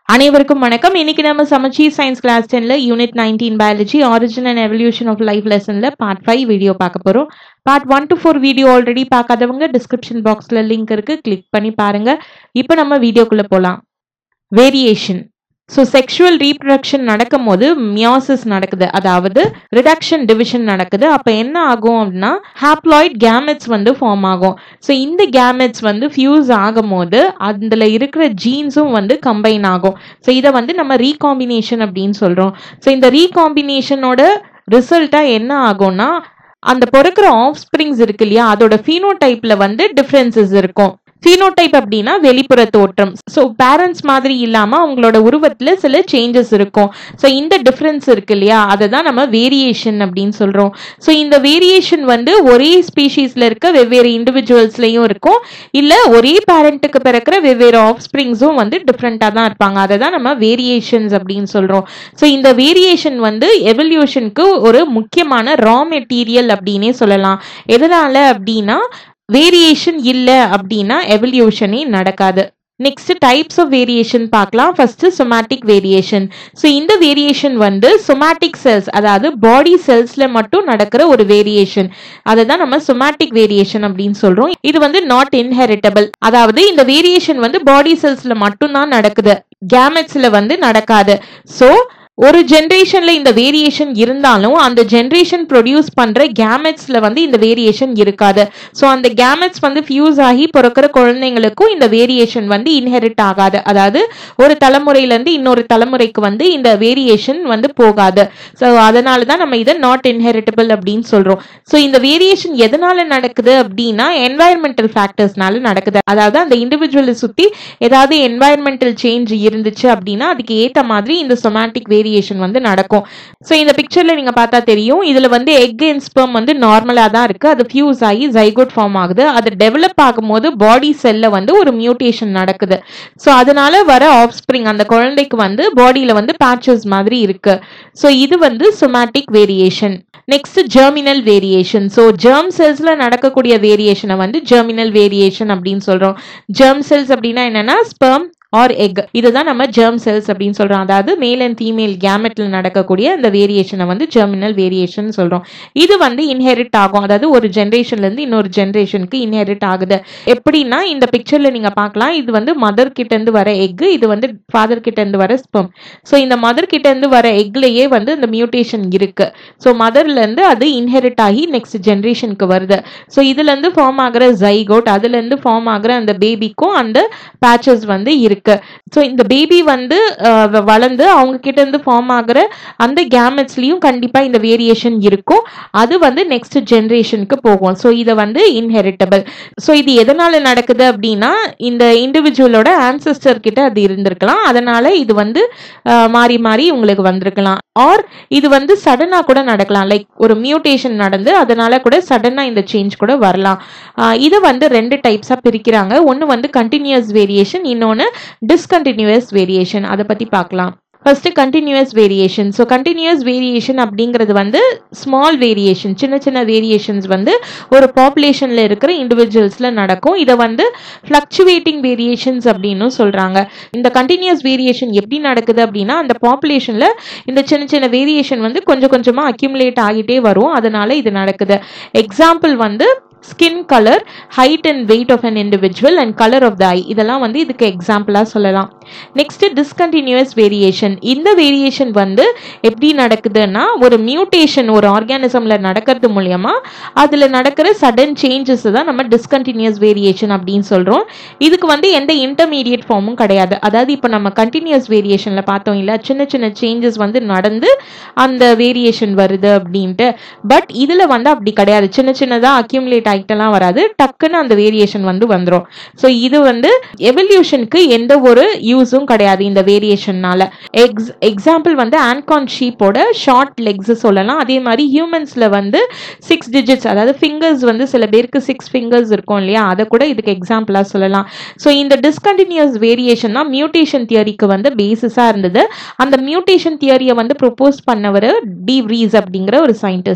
அனைவருக்கும் வணக்கம் இன்னைக்கு நம்ம சமச்சீர் சயின்ஸ் கிளாஸ் டென்ல unit nineteen biology origin and evolution of life லெசன்ல பார்ட் ஃபைவ் வீடியோ பார்க்க போறோம் part one to four video already பார்க்காதவங்க டிஸ்கிரிப்ஷன் பாக்ஸ்ல லிங்க் இருக்கு கிளிக் பண்ணி பாருங்க இப்போ நம்ம வீடியோக்குள்ள போலாம் வேரியேஷன் ஸோ செக்ஷுவல் ரீப்ரடக்ஷன் நடக்கும் போது மியாசிஸ் நடக்குது அதாவது ரிடக்ஷன் டிவிஷன் நடக்குது அப்போ என்ன ஆகும் அப்படின்னா ஹாப்ளாய்ட் கேமெட்ஸ் வந்து ஃபார்ம் ஆகும் ஸோ இந்த கேமெட்ஸ் வந்து ஃபியூஸ் ஆகும் போது அதில் இருக்கிற ஜீன்ஸும் வந்து கம்பைன் ஆகும் ஸோ இதை வந்து நம்ம ரீகாம்பினேஷன் அப்படின்னு சொல்கிறோம் ஸோ இந்த ரீகாம்பினேஷனோட ரிசல்ட்டாக என்ன ஆகும்னா அந்த பிறக்கிற ஆஃப் ஸ்ப்ரிங்ஸ் இருக்கு இல்லையா அதோட ஃபீனோடைப்ல வந்து டிஃப்ரென்சஸ் இருக்கும் ஃபீனோடைப் அப்படின்னா வெளிப்புற தோற்றம் ஸோ பேரண்ட்ஸ் மாதிரி இல்லாமல் அவங்களோட உருவத்தில் சில சேஞ்சஸ் இருக்கும் ஸோ இந்த டிஃப்ரென்ஸ் இருக்கு இல்லையா அதை தான் நம்ம வேரியேஷன் அப்படின்னு சொல்கிறோம் ஸோ இந்த வேரியேஷன் வந்து ஒரே ஸ்பீஷீஸில் இருக்க வெவ்வேறு இண்டிவிஜுவல்ஸ்லையும் இருக்கும் இல்லை ஒரே பேரண்ட்டுக்கு பிறக்கிற வெவ்வேறு ஆஃப் ஸ்ப்ரிங்ஸும் வந்து டிஃப்ரெண்ட்டாக தான் இருப்பாங்க அதை தான் நம்ம வேரியேஷன்ஸ் அப்படின்னு சொல்கிறோம் ஸோ இந்த வேரியேஷன் வந்து எவல்யூஷனுக்கு ஒரு முக்கியமான ரா மெட்டீரியல் அப்படின்னே சொல்லலாம் எதனால அப்படின்னா வேரியேஷன் இல்லை அப்படின்னா எவல்யூஷனே நடக்காது நெக்ஸ்ட் டைப்ஸ் ஆஃப் வேரியேஷன் பார்க்கலாம் ஃபர்ஸ்ட் சொமேட்டிக் வேரியேஷன் ஸோ இந்த வேரியேஷன் வந்து சொமேட்டிக் செல்ஸ் அதாவது பாடி செல்ஸ்ல மட்டும் நடக்கிற ஒரு வேரியேஷன் அதை தான் நம்ம சொமேட்டிக் வேரியேஷன் அப்படின்னு சொல்றோம் இது வந்து நாட் இன்ஹெரிட்டபிள் அதாவது இந்த வேரியேஷன் வந்து பாடி செல்ஸ்ல மட்டும்தான் நடக்குது கேமெட்ஸ்ல வந்து நடக்காது ஸோ ஒரு ஜென்ரேஷன்ல இந்த வேரியேஷன் இருந்தாலும் அந்த ஜென்ரேஷன் ப்ரொடியூஸ் பண்ற கேமெட்ஸ்ல வந்து இந்த வேரியேஷன் இருக்காது ஸோ அந்த கேமெட்ஸ் வந்து ஃபியூஸ் ஆகி பிறக்கிற குழந்தைங்களுக்கும் இந்த வேரியேஷன் வந்து இன்ஹெரிட் ஆகாது அதாவது ஒரு தலைமுறையிலேருந்து இன்னொரு தலைமுறைக்கு வந்து இந்த வேரியேஷன் வந்து போகாது ஸோ அதனால தான் நம்ம இதை நாட் இன்ஹெரிட்டபிள் அப்படின்னு சொல்றோம் ஸோ இந்த வேரியேஷன் எதனால நடக்குது அப்படின்னா என்வாயர்மெண்டல் ஃபேக்டர்ஸ்னால நடக்குது அதாவது அந்த இண்டிவிஜுவலை சுற்றி ஏதாவது என்வாயர்மெண்டல் சேஞ்ச் இருந்துச்சு அப்படின்னா அதுக்கு ஏற்ற மாதிரி இந்த சொமேட்டிக் வேரியேஷன் வந்து நடக்கும் ஸோ இந்த பிக்சர்ல நீங்க பார்த்தா தெரியும் இதுல வந்து எக் அண்ட் ஸ்பெர்ம் வந்து நார்மலா தான் இருக்கு அது ஃபியூஸ் ஆகி ஜைகோட் ஃபார்ம் ஆகுது அது டெவலப் ஆகும்போது பாடி செல்ல வந்து ஒரு மியூட்டேஷன் நடக்குது ஸோ அதனால வர ஆஃப் ஸ்ப்ரிங் அந்த குழந்தைக்கு வந்து பாடியில வந்து பேச்சஸ் மாதிரி இருக்கு ஸோ இது வந்து somatic variation next germinal variation so germ செல்ஸ்ல நடக்கக்கூடிய வேரியேஷனை வந்து ஜெர்மினல் வேரியேஷன் அப்படின்னு சொல்றோம் ஜெர்ம் செல்ஸ் அப்படின்னா என்னன்னா ஸ்பெர்ம் ஆர் எக் இதுதான் நம்ம ஜெர்ம் செல்ஸ் அப்படின்னு சொல்றோம் அதாவது மேல் அண்ட் ஃபீமேல் கேமெட்ல நடக்கக்கூடிய அந்த வேரியேஷனை வந்து ஜெர்மினல் வேரியேஷன் சொல்றோம் இது வந்து இன்ஹெரிட் ஆகும் அதாவது ஒரு ஜென்ரேஷன்ல இருந்து இன்னொரு ஜென்ரேஷனுக்கு இன்ஹெரிட் ஆகுது எப்படின்னா இந்த பிக்சர்ல நீங்க பார்க்கலாம் இது வந்து மதர் கிட்ட இருந்து வர எக் இது வந்து ஃபாதர் கிட்ட இருந்து வர ஸ்பெர்ம் ஸோ இந்த மதர் கிட்ட இருந்து வர எக்லயே வந்து இந்த மியூட்டேஷன் இருக்கு ஸோ மதர்ல இருந்து அது இன்ஹெரிட் ஆகி நெக்ஸ்ட் ஜென்ரேஷனுக்கு வருது ஸோ இதுல இருந்து ஃபார்ம் ஆகிற ஜைகோட் அதுல இருந்து ஃபார்ம் ஆகிற அந்த பேபிக்கும் அந்த பேச்சஸ் வந்து இருக்கு ஸோ இந்த பேபி வந்து அஹ், வ- வளர்ந்து அவங்க கிட்ட இருந்து ஃபார்ம் ஆகிற அந்த கேமெட்ஸ்லயும் கண்டிப்பா இந்த வேரியேஷன் இருக்கும் அது வந்து நெக்ஸ்ட் ஜென்ரேஷனுக்கு போகும் ஸோ இதை வந்து இன்ஹெரிட்டபிள் ஸோ இது எதனால நடக்குது அப்படின்னா இந்த இண்டிவிஜுவலோட ஆன்சஸ்டர் கிட்ட அது இருந்திருக்கலாம் அதனால இது வந்து அஹ், மாறி மாறி உங்களுக்கு வந்திருக்கலாம் ஆர் இது வந்து சடனா கூட நடக்கலாம் லைக் ஒரு மியூட்டேஷன் நடந்து அதனால கூட சடனா இந்த சேஞ்ச் கூட வரலாம் அஹ், இதை வந்து ரெண்டு டைப்ஸா பிரிக்கிறாங்க ஒன்று வந்து கண்டினியூஸ் வேரியேஷன் இன்னொன்று டிஸ்கண்டினியூஸ் வேரியேஷன் அதை பத்தி பார்க்கலாம் first continuous variation so continuous variation அப்படிங்கிறது வந்து ஸ்மால் வேரியேஷன் சின்ன சின்ன வேரியேஷன்ஸ் வந்து ஒரு பாப்புலேஷன்ல இருக்கிற இண்டிவிஜுவல்ஸ்ல நடக்கும் இதை வந்து ஃப்ளக்சுவேட்டிங் வேரியேஷன்ஸ் அப்படின்னு சொல்றாங்க இந்த கண்டினியூஸ் வேரியேஷன் எப்படி நடக்குது அப்படின்னா அந்த பாப்புலேஷன்ல இந்த சின்ன சின்ன வேரியேஷன் வந்து கொஞ்சம் கொஞ்சமா அக்யூமுலேட் ஆகிட்டே வரும் அதனால இது நடக்குது எக்ஸாம்பிள் வந்து skin colour height and weight of an individual and colour of the eye இதெல்லாம் வந்து இதுக்கு எக்ஸாம்பிளாக சொல்லலாம் நெக்ஸ்ட் டிஸ்கண்டினியூஸ் வேரியேஷன் இந்த வேரியேஷன் வந்து எப்படி நடக்குதுன்னா ஒரு மியூட்டேஷன் ஒரு ஆர்கானிசம்ல நடக்கிறது மூலியமா அதில் நடக்கிற சடன் சேஞ்சஸ் தான் நம்ம டிஸ்கண்டினியூஸ் வேரியேஷன் அப்படின்னு சொல்றோம் இதுக்கு வந்து எந்த இன்டர்மீடியட் ஃபார்மும் கிடையாது அதாவது இப்போ நம்ம கண்டினியூஸ் வேரியேஷன்ல பார்த்தோம் இல்ல சின்ன சின்ன சேஞ்சஸ் வந்து நடந்து அந்த வேரியேஷன் வருது அப்படின்ட்டு பட் இதுல வந்து அப்படி கிடையாது சின்ன சின்னதா அக்யூமுலேட் ஆகிட்டெல்லாம் வராது டக்குன்னு அந்த வேரியேஷன் வந்து வந்துரும் ஸோ இது வந்து எவல்யூஷனுக்கு எந்த ஒரு யூஸும் கிடையாது இந்த வேரியேஷன்னால எக்ஸ் எக்ஸாம்பிள் வந்து ஆன்கான் ஷீப்போட ஷார்ட் லெக்ஸ் சொல்லலாம் அதே மாதிரி ஹியூமன்ஸ்ல வந்து சிக்ஸ் டிஜிட்ஸ் அதாவது ஃபிங்கர்ஸ் வந்து சில பேருக்கு சிக்ஸ் ஃபிங்கர்ஸ் இருக்கும் இல்லையா அதை கூட இதுக்கு எக்ஸாம்பிளாக சொல்லலாம் ஸோ இந்த டிஸ்கண்டினியூஸ் வேரியேஷன் தான் மியூட்டேஷன் தியரிக்கு வந்து பேசிஸாக இருந்தது அந்த மியூட்டேஷன் தியரியை வந்து ப்ரொபோஸ் பண்ணவர் டி ரீஸ் அப்படிங்கிற ஒரு scientist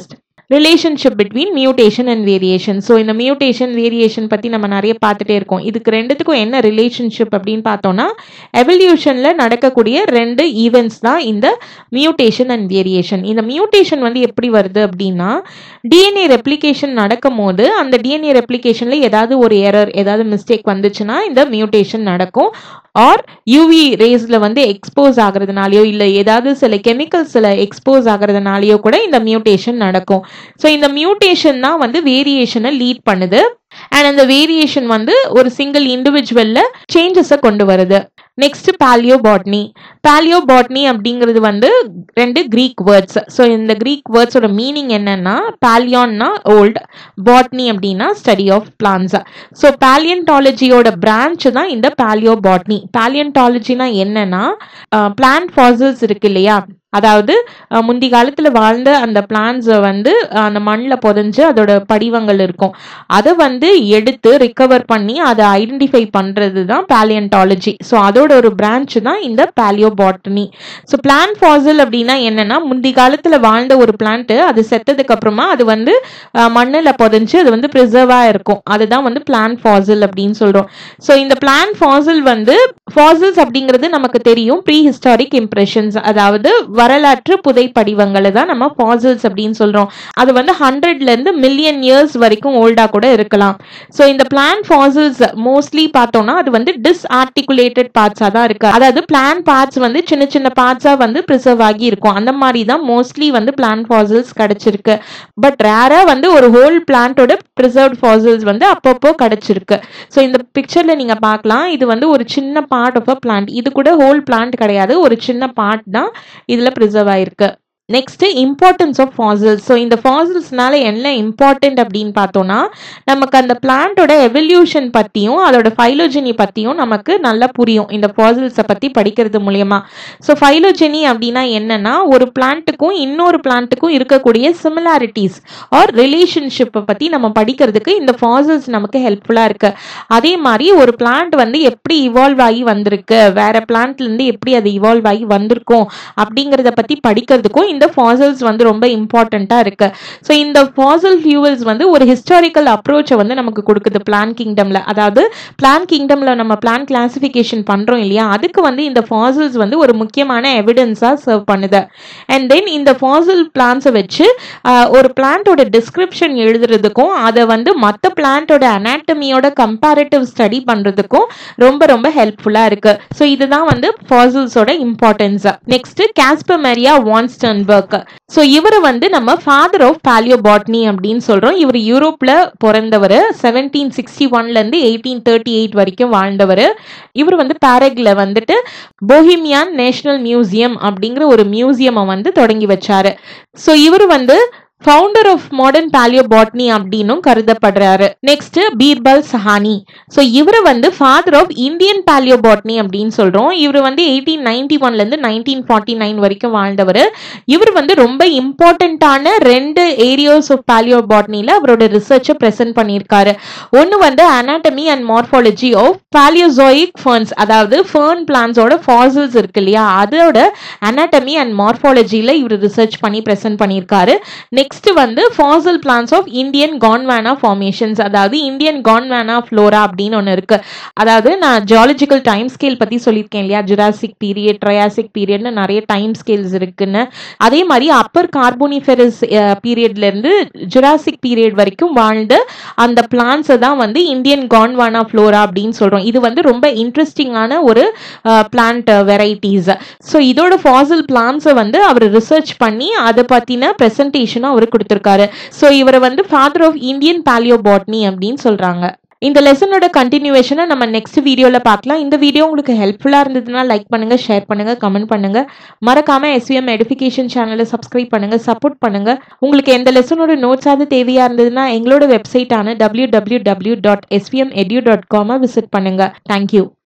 relationship between mutation and variation so இந்த மியூட்டேஷன் வேரியேஷன் பற்றி நம்ம நிறைய பார்த்துட்டே இருக்கோம் இதுக்கு ரெண்டுத்துக்கும் என்ன ரிலேஷன்ஷிப் அப்படின்னு பார்த்தோம்னா எவல்யூஷனில் நடக்கக்கூடிய ரெண்டு ஈவெண்ட்ஸ் தான் இந்த மியூட்டேஷன் அண்ட் வேரியேஷன் இந்த மியூட்டேஷன் வந்து எப்படி வருது அப்படின்னா டிஎன்ஏ ரெப்ளிகேஷன் நடக்கும் போது அந்த டிஎன்ஏ ரெப்ளிகேஷனில் ஏதாவது ஒரு எரர் ஏதாவது மிஸ்டேக் வந்துச்சுன்னா இந்த மியூட்டேஷன் நடக்கும் ஆர் யூவி ரேஸில் வந்து எக்ஸ்போஸ் ஆகுறதுனாலயோ இல்லை ஏதாவது சில கெமிக்கல்ஸில் எக்ஸ்போஸ் ஆகுறதுனாலயோ கூட இந்த மியூட்டேஷன் நடக்கும் ஸோ இந்த மியூட்டேஷன் தான் வந்து வேரியேஷனை லீட் பண்ணுது அண்ட் அந்த வேரியேஷன் வந்து ஒரு சிங்கிள் இண்டிவிஜுவல்ல சேஞ்சஸை கொண்டு வருது next palaeobotany palaeobotany அப்படிங்கிறது வந்து ரெண்டு கிரீக் வேர்ட்ஸ் ஸோ இந்த கிரீக் வேர்ட்ஸோட மீனிங் என்னன்னா பாலியான்னா ஓல்ட் பாட்னி அப்படின்னா ஸ்டடி ஆஃப் பிளான்ஸ் ஸோ பேலியன்டாலஜியோட பிரான்ச் தான் இந்த பாலியோ பாட்னி பேலியன்டாலஜினா என்னன்னா பிளான்ட் ஃபாசில்ஸ் இருக்கு இல்லையா அதாவது அஹ், முந்தி காலத்தில் வாழ்ந்த அந்த பிளான்ஸை வந்து அஹ், அந்த மண்ணில் புதைஞ்சு அதோட படிவங்கள் இருக்கும் அதை வந்து எடுத்து ரிகவர் பண்ணி அதை ஐடென்டிஃபை பண்ணுறது தான் பேலியன்டாலஜி ஸோ அதோட ஒரு பிரான்ச் தான் இந்த பேலியோபாட்டனி ஸோ பிளான்ட் ஃபாசில் அப்படின்னா என்னன்னா முந்தி காலத்தில் வாழ்ந்த ஒரு பிளான்ட்டு அது செத்ததுக்கு அப்புறமா அது வந்து மண்ணில் புதைஞ்சு அது வந்து ப்ரிசர்வாக இருக்கும் அதுதான் வந்து பிளான்ட் ஃபாசில் அப்படின்னு சொல்கிறோம் ஸோ இந்த பிளான்ட் ஃபாசில் வந்து ஃபாசில்ஸ் அப்படிங்கிறது நமக்கு தெரியும் ப்ரீ ஹிஸ்டாரிக் இம்ப்ரெஷன்ஸ் அதாவது வரலாற்று புதைப்படிவங்களை தான் நம்ம ஃபாசில்ஸ் அப்படின்னு சொல்றோம் அது வந்து ஹண்ட்ரட்ல இருந்து மில்லியன் இயர்ஸ் வரைக்கும் ஓல்டா கூட இருக்கலாம் ஸோ இந்த பிளான் ஃபாசில்ஸ் மோஸ்ட்லி பார்த்தோம்னா அது வந்து டிஸ்ஆர்டிகுலேட்டட் பார்ட்ஸாக தான் இருக்கு அதாவது பிளான் பார்ட்ஸ் வந்து சின்ன சின்ன பார்ட்ஸா வந்து ப்ரிசர்வ் ஆகி இருக்கும் அந்த மாதிரி தான் மோஸ்ட்லி வந்து பிளான் ஃபாசில்ஸ் கிடைச்சிருக்கு பட் ரேரா வந்து ஒரு ஹோல் பிளான்ட்டோட ப்ரிசர்வ்ட் ஃபாசில்ஸ் வந்து அப்பப்போ கிடைச்சிருக்கு ஸோ இந்த பிக்சர்ல நீங்க பார்க்கலாம் இது வந்து ஒரு சின்ன பார்ட் ஆஃப் அ பிளான்ட் இது கூட ஹோல் பிளான்ட் கிடையாது ஒரு சின்ன பார்ட் தான் இதுல ப்ரிசர்வ் ஆயிருக்கு next importance of fossils so இந்த ஃபாசில்ஸ்னால என்ன இம்பார்ட்டன்ட் அப்படின்னு பார்த்தோம்னா நமக்கு அந்த பிளான்ட்டோட எவல்யூஷன் பற்றியும் அதோட ஃபைலோஜெனி பற்றியும் நமக்கு நல்லா புரியும் இந்த ஃபாசில்ஸை பற்றி படிக்கிறது மூலயமா ஸோ ஃபைலோஜெனி அப்படின்னா என்னன்னா ஒரு பிளான்ட்டுக்கும் இன்னொரு பிளான்ட்டுக்கும் இருக்கக்கூடிய சிமிலாரிட்டிஸ் ஆர் ரிலேஷன்ஷிப்பை பற்றி நம்ம படிக்கிறதுக்கு இந்த ஃபாசில்ஸ் நமக்கு ஹெல்ப்ஃபுல்லாக இருக்கு அதே மாதிரி ஒரு பிளான்ட் வந்து எப்படி இவால்வ் ஆகி வந்திருக்கு வேற பிளான்ட்லேருந்து எப்படி அது இவால்வ் ஆகி வந்திருக்கும் அப்படிங்கிறத பற்றி படிக்கிறதுக்கும் இந்த ஃபாசில்ஸ் வந்து ரொம்ப இம்பார்ட்டண்ட்டாக இருக்கு ஸோ இந்த ஃபாசில் ஃபியூவல்ஸ் வந்து ஒரு ஹிஸ்டாரிக்கல் அப்ரோச்சை வந்து நமக்கு கொடுக்குது பிளான் கிங்டம்ல அதாவது பிளான் கிங்டம்ல நம்ம பிளான் கிளாசிஃபிகேஷன் பண்றோம் இல்லையா அதுக்கு வந்து இந்த ஃபாசில்ஸ் வந்து ஒரு முக்கியமான எவிடன்ஸா சர்வ் பண்ணுது அண்ட் தென் இந்த ஃபாசில் பிளான்ஸை வச்சு ஆஹ், ஒரு பிளான்ட்டோட டிஸ்கிரிப்ஷன் எழுதுறதுக்கும் அதை வந்து மற்ற பிளான்ட்டோட அனாட்டமியோட கம்பேரிட்டிவ் ஸ்டடி பண்றதுக்கும் ரொம்ப ரொம்ப ஹெல்ப்ஃபுல்லா இருக்கு ஸோ இதுதான் வந்து ஃபாசில்ஸோட importance next Kaspar Maria von Sternberg so இவர் வந்து நம்ம ஃபாதர் ஆஃப் பாலியோபாட்னி அப்படின்னு சொல்றோம் இவர் யூரோப்ல பிறந்தவர் செவன்டீன் சிக்ஸ்டி ஒன்ல இருந்து எயிட்டீன் தேர்ட்டி எயிட் வரைக்கும் வாழ்ந்தவர் இவர் வந்து பாரக்ல வந்துட்டு போஹிமியான் நேஷனல் மியூசியம் அப்படிங்கிற ஒரு மியூசியமை வந்து தொடங்கி வச்சாரு ஸோ இவர் வந்து ஃபவுண்டர் ஆஃப் மாடர்ன் பாலியோபாட்னி அப்படின்னும் கருதப்படுறாரு நெக்ஸ்ட் பீர்பல் சஹானி ஸோ இவர் வந்து ஃபாதர் ஆஃப் இந்தியன் பாலியோபாட்னி அப்படின்னு சொல்றோம் இவர் வந்து எயிட்டீன் நைன்டி ஒன்ல இருந்து நைன்டீன் ஃபார்ட்டி நைன் வரைக்கும் வாழ்ந்தவர் இவர் வந்து ரொம்ப இம்பார்ட்டண்ட்டான ரெண்டு ஏரியாஸ் ஆஃப் பாலியோபாட்னில அவரோட ரிசர்ச்சை ப்ரெசென்ட் பண்ணியிருக்காரு ஒன்று வந்து anatomy and morphology of palaeozoic ferns அதாவது ஃபர்ன் பிளான்ஸோட ஃபாசில்ஸ் இருக்கு இல்லையா அதோட அனாட்டமி அண்ட் மார்ஃபாலஜியில் இவர் ரிசர்ச் பண்ணி ப்ரெசென்ட் பண்ணியிருக்காரு நெக்ஸ்ட் வந்து fossil plants of Indian Gondwana formations அதாவது இந்தியன் கான்வானா ஃப்ளோரா அப்படின்னு ஒன்று இருக்கு அதாவது நான் ஜியாலஜிக்கல் டைம் ஸ்கேல் பற்றி சொல்லியிருக்கேன் இல்லையா ஜுராசிக் பீரியட் ட்ரையாசிக் பீரியட்னு நிறைய டைம் ஸ்கேல்ஸ் இருக்குன்னு அதே மாதிரி அப்பர் கார்போனிஃபெரஸ் பீரியட்ல இருந்து ஜுராசிக் பீரியட் வரைக்கும் வாழ்ந்த அந்த பிளான்ஸை தான் வந்து இந்தியன் கான்வானா ஃப்ளோரா அப்படின்னு சொல்றோம் இது வந்து ரொம்ப இன்ட்ரெஸ்டிங்கான ஒரு பிளான்ட் வெரைட்டிஸ் ஸோ இதோட ஃபாசில் பிளான்ஸை வந்து அவர் ரிசர்ச் பண்ணி அதை பத்தின ப்ரெசன்டேஷனும் அவர் கொடுத்துருக்காரு ஸோ இவரை வந்து ஃபாதர் ஆஃப் இந்தியன் பாலியோபாட்னி அப்படின்னு சொல்றாங்க இந்த லெசனோட கண்டினியூவேஷனை நம்ம நெக்ஸ்ட் வீடியோவில் பார்க்கலாம் இந்த வீடியோ உங்களுக்கு ஹெல்ப்ஃபுல்லாக இருந்ததுன்னா லைக் பண்ணுங்க ஷேர் பண்ணுங்க கமெண்ட் பண்ணுங்க மறக்காம எஸ்விஎம் எடுஃபிகேஷன் சேனலை சப்ஸ்கிரைப் பண்ணுங்க சப்போர்ட் பண்ணுங்க உங்களுக்கு எந்த லெசனோட நோட்ஸ் ஆகுது தேவையா இருந்ததுன்னா எங்களோட வெப்சைட்டான W W W dot SVM edu dot காமை விசிட் பண்ணுங்க தேங்க்யூ